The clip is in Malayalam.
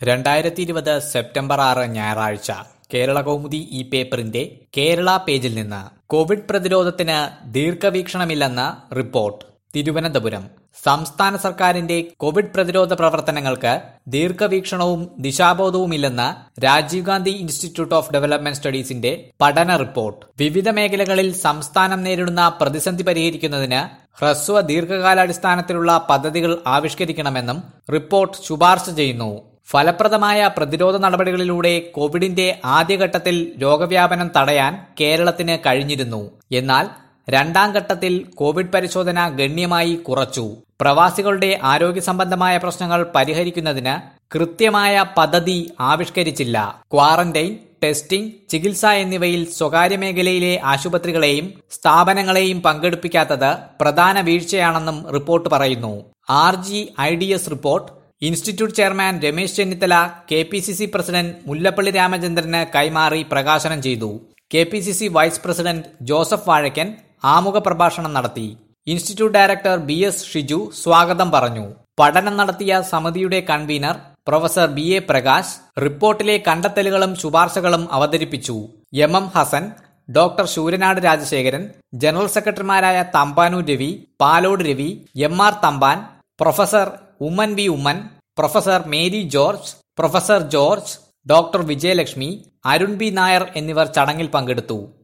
രണ്ടായിരത്തി ഇരുപത് സെപ്റ്റംബർ ആറ് ഞായറാഴ്ച കേരള കൗമുദി ഈ പേപ്പറിന്റെ കേരള പേജിൽ നിന്ന് കോവിഡ് പ്രതിരോധത്തിന് ദീർഘവീക്ഷണമില്ലെന്ന് റിപ്പോർട്ട് തിരുവനന്തപുരം സംസ്ഥാന സർക്കാരിന്റെ കോവിഡ് പ്രതിരോധ പ്രവർത്തനങ്ങൾക്ക് ദീർഘവീക്ഷണവും ദിശാബോധവുമില്ലെന്ന് Rajiv Gandhi institute of development സ്റ്റഡീസിന്റെ പഠന റിപ്പോർട്ട് വിവിധ മേഖലകളിൽ സംസ്ഥാനം നേരിടുന്ന പ്രതിസന്ധി പരിഹരിക്കുന്നതിന് ഹ്രസ്വ ദീർഘകാലാടിസ്ഥാനത്തിലുള്ള പദ്ധതികൾ ആവിഷ്കരിക്കണമെന്നും റിപ്പോർട്ട് ശുപാർശ ചെയ്യുന്നു ഫലപ്രദമായ പ്രതിരോധ നടപടികളിലൂടെ കോവിഡിന്റെ ആദ്യഘട്ടത്തിൽ രോഗവ്യാപനം തടയാൻ കേരളത്തിന് കഴിഞ്ഞിരുന്നു എന്നാൽ രണ്ടാം ഘട്ടത്തിൽ കോവിഡ് പരിശോധന ഗണ്യമായി കുറച്ചു പ്രവാസികളുടെ ആരോഗ്യ സംബന്ധമായ പ്രശ്നങ്ങൾ പരിഹരിക്കുന്നതിന് കൃത്യമായ പദ്ധതി ആവിഷ്കരിച്ചില്ല ക്വാറന്റൈൻ ടെസ്റ്റിംഗ് ചികിത്സ എന്നിവയിൽ സ്വകാര്യ മേഖലയിലെ ആശുപത്രികളെയും സ്ഥാപനങ്ങളെയും പങ്കെടുപ്പിക്കാത്തത് പ്രധാന വീഴ്ചയാണെന്നും റിപ്പോർട്ട് പറയുന്നു R G I D S report institute chairman Ramesh Chennithala K P C C president Mullappally രാമചന്ദ്രന് കൈമാറി പ്രകാശനം ചെയ്തു K P C C vice president Joseph Vazhakkan ആമുഖ പ്രഭാഷണം നടത്തി institute director B S Shiju സ്വാഗതം പറഞ്ഞു പഠനം നടത്തിയ സമിതിയുടെ convener professor B A Prakash റിപ്പോർട്ടിലെ കണ്ടെത്തലുകളും ശുപാർശകളും അവതരിപ്പിച്ചു M M Hassan doctor Sooranad Rajasekharan general സെക്രട്ടറിമാരായ Thampanoor Ravi Palode Ravi M R Thampan professor Oommen V Oommen professor Mary George professor George doctor Vijayalakshmi Arun B Nair എന്നിവർ ചടങ്ങിൽ പങ്കെടുത്തു